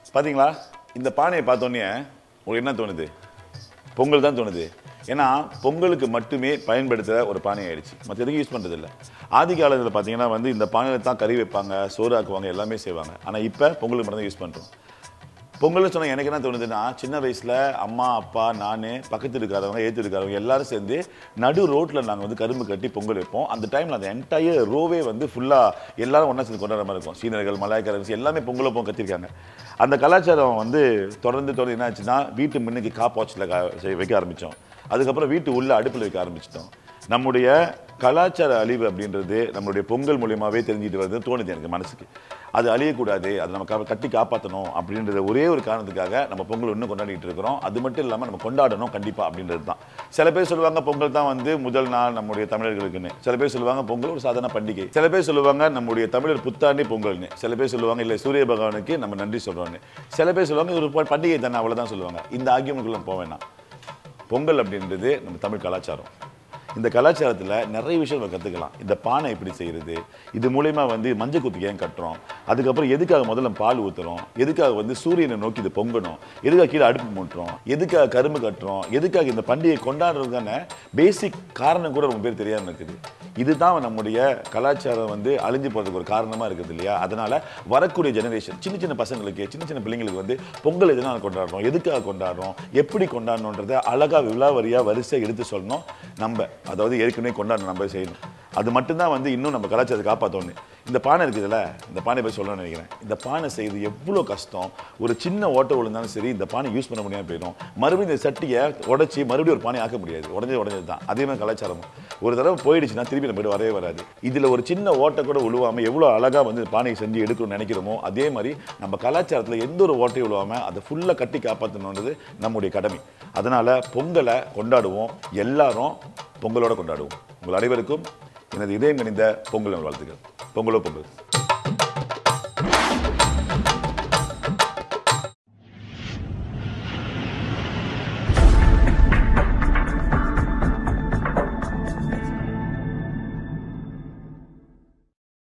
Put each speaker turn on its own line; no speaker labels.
பாத்தீங்களா இந்த பானையை பார்த்தோன்னே உங்களுக்கு என்ன தோணுது பொங்கல் தான் தோணுது ஏன்னா பொங்கலுக்கு மட்டுமே பயன்படுத்துகிற ஒரு பானை ஆயிடுச்சு மற்ற எதுக்கும் யூஸ் பண்ணுறது இல்லை ஆதி காலத்தில் பார்த்தீங்கன்னா வந்து இந்த பானையில் தான் கறி வைப்பாங்க சோறு ஆக்குவாங்க எல்லாமே செய்வாங்க ஆனால் இப்போ பொங்கலுக்கு மட்டும் தான் யூஸ் பண்ணுறோம் பொங்கல்னு சொன்னா எனக்கு என்ன தோணுதுன்னா சின்ன வயசுல அம்மா அப்பா நான் பக்கத்து இருக்காதவங்க ஏத்து இருக்காதவங்க எல்லாரும் சேர்ந்து நடு ரோட்ல நாங்க வந்து கரும்பு கட்டி பொங்கல் வைப்போம் அந்த டைம்ல அந்த என்டையர் ரோவே வந்து ஃபுல்லா எல்லாரும் ஒண்ணா சேர்ந்து கொண்டாடுற மாதிரி இருக்கும் சீனர்கள் மலாய்க்காரர்கள் எல்லாமே பொங்கல் வைப்போம் கத்திருக்காங்க அந்த கலாச்சாரம் வந்து தொடர்ந்து தொடர்ந்து என்ன ஆச்சுன்னா வீட்டு முன்னுக்கு காப் வாட்சில் வைக்க ஆரம்பிச்சோம் அதுக்கப்புறம் வீட்டு உள்ள அடுப்பில் வைக்க ஆரம்பிச்சிட்டோம் நம்முடைய கலாச்சார அழிவு அப்படின்றது நம்மளுடைய பொங்கல் மூலியமாவே தெரிஞ்சுட்டு வருது தோணுது எனக்கு மனசுக்கு அது அழியக்கூடாது அதை நம்ம கா- கட்டி காப்பாற்றணும் அப்படின்றத ஒரே ஒரு காரணத்துக்காக நம்ம பொங்கல் இன்னும் கொண்டாடிட்டு இருக்கிறோம் அது மட்டும் இல்லாமல் நம்ம கொண்டாடணும் கண்டிப்பா அப்படின்றது தான் சில பேர் சொல்லுவாங்க பொங்கல் தான் வந்து முதல் நாள் நம்முடைய தமிழர்களுக்குன்னு சில பேர் சொல்லுவாங்க பொங்கல் ஒரு சாதாரண பண்டிகை சில பேர் சொல்லுவாங்க நம்முடைய தமிழர் புத்தாண்டே பொங்கல்னு சில பேர் சொல்லுவாங்க இல்லை சூரிய பகவானுக்கு நம்ம நன்றி சொல்றோம்னு சில பேர் சொல்லுவாங்க இது ஒரு பண்டிகை தானே அவ்வளவுதான் சொல்லுவாங்க இந்த ஆகியமுக்குள்ள போக வேணாம் பொங்கல் அப்படின்றது நம்ம தமிழ் கலாச்சாரம் இந்த கலாச்சாரத்தில் நிறைய விஷயம் நம்ம கற்றுக்கலாம் இந்த பானை எப்படி செய்கிறது இது மூலயமா வந்து மஞ்சள் குத்துக்கு ஏன் கட்டுறோம் அதுக்கப்புறம் எதுக்காக முதல்ல பால் ஊற்றுறோம் எதுக்காக வந்து சூரியனை நோக்கி இது பொங்கணும் எதுக்காக கீழே அடுப்பு மூட்டுறோம் எதுக்காக கரும்பு கட்டுறோம் எதுக்காக இந்த பண்டிகை கொண்டாடுறதுக்கான பேசிக் காரணம் கூட ரொம்ப பேர் தெரியாமல் இருக்குது இதுதான் நம்முடைய கலாச்சாரம் வந்து அழிஞ்சு போகிறதுக்கு ஒரு காரணமாக இருக்குது இல்லையா அதனால வரக்கூடிய ஜெனரேஷன் சின்ன சின்ன பசங்களுக்கு சின்ன சின்ன பிள்ளைங்களுக்கு வந்து பொங்கல் எதனால் கொண்டாடுறோம் எதுக்காக கொண்டாடுறோம் எப்படி கொண்டாடணுன்றதை அழகா விழாவரியா வரிசை எடுத்து சொல்லணும் நம்ம அதாவது ஏற்கனவே கொண்டாடணும் நம்ம செய்யணும் அது மட்டும்தான் வந்து இன்னும் நம்ம கலாச்சாரத்தை காப்பாற்றணும் இந்த பானை இருக்குதுல்ல இந்த பானை பற்றி சொல்லணும்னு நினைக்கிறேன் இந்த பானை செய்யுது எவ்வளோ கஷ்டம் ஒரு சின்ன ஓட்டை விழுந்தாலும் சரி இந்த பானை யூஸ் பண்ண முடியாமல் போயிடும் மறுபடியும் இந்த சட்டியை உடைச்சி மறுபடியும் ஒரு பானை ஆக்க முடியாது உடஞ்சது உடஞ்சது தான் அதே மாதிரி கலாச்சாரம் ஒரு தடவை போயிடுச்சுன்னா திருப்பி நம்ம வரவே வராது இதில் ஒரு சின்ன ஓட்டை கூட விழுவாமல் எவ்வளோ அழகாக வந்து இந்த பானையை செஞ்சு எடுக்கணும்னு நினைக்கிறோமோ அதே மாதிரி நம்ம கலாச்சாரத்தில் எந்த ஒரு ஓட்டையும் விழுவாமல் அதை ஃபுல்லாக கட்டி காப்பாற்றணுன்றது நம்முடைய கடமை அதனால பொங்கலை கொண்டாடுவோம் எல்லாரும் பொங்கலோட கொண்டாடுவோம் உங்கள் அனைவருக்கும் எனது இதயம் கணிந்த பொங்கல் வாழ்த்துக்கள் பொங்கலோ பொங்கல்